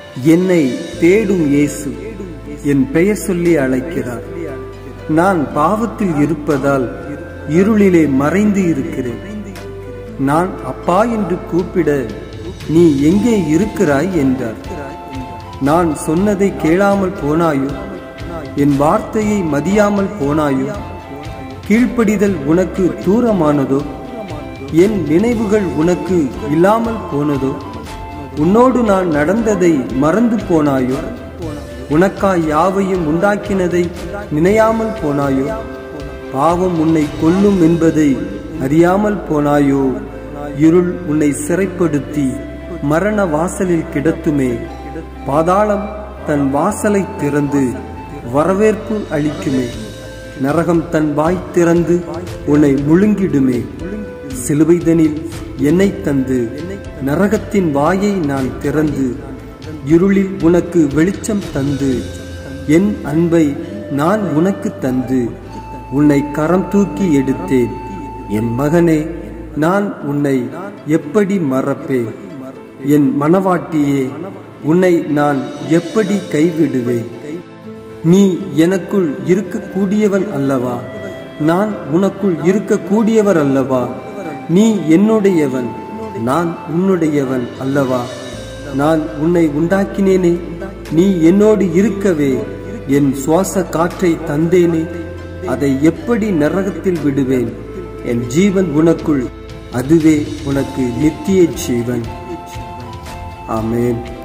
என்னை தேடும் இயேசு என் பெயர் சொல்லி அழைக்கிறார் நான் பாவத்தில் இருப்பதால் இருளிலே மறைந்து இருக்கிறேன் நான் அப்பா என்று கூப்பிட நீ எங்கே இருக்கிறாய் என்றார் நான் சொன்னதை கேளாமல் போனாயோ என் வார்த்தையை மதியாமல் போனாயோ கீழ்ப்படிதல் உனக்கு தூரமானதோ என் நினைவுகள் உனக்கு இல்லாமல் போனதோ உன்னோடு நான் நடந்ததை மறந்து போனாயோ உனக்காய் யாவையும் உண்டாக்கினதை நினையாமல் போனாயோ பாவம் உன்னை கொல்லும் என்பதை அறியாமல் போனாயோ இருள் உன்னை சிறைப்படுத்தி மரண வாசலில் கிடத்துமே பாதாளம் தன் வாசலை திறந்து வரவேற்பு அளிக்குமே நரகம் தன் வாய் திறந்து உன்னை முழுங்கிடுமே சிலுவைதனில் என்னை தந்து நரகத்தின் வாயை நான் திறந்து இருளில் உனக்கு வெளிச்சம் தந்து என் அன்பை நான் உனக்கு தந்து உன்னை கரம் தூக்கி எடுத்தேன் என் மகனே நான் உன்னை எப்படி மறப்பேன் என் மனவாட்டியே உன்னை நான் எப்படி கைவிடுவேன் நீ எனக்குள் இருக்கக்கூடியவன் அல்லவா நான் உனக்குள் இருக்கக்கூடியவர் அல்லவா நீ என்னுடையவன் நான் உன்னுடையவன் அல்லவா நான் உன்னை உண்டாக்கினேனே நீ என்னோடு இருக்கவே என் சுவாச காற்றை தந்தேனே அதை எப்படி நரகத்தில் விடுவேன் என் ஜீவன் உனக்குள் அதுவே உனக்கு நித்திய ஜீவன் ஆமென்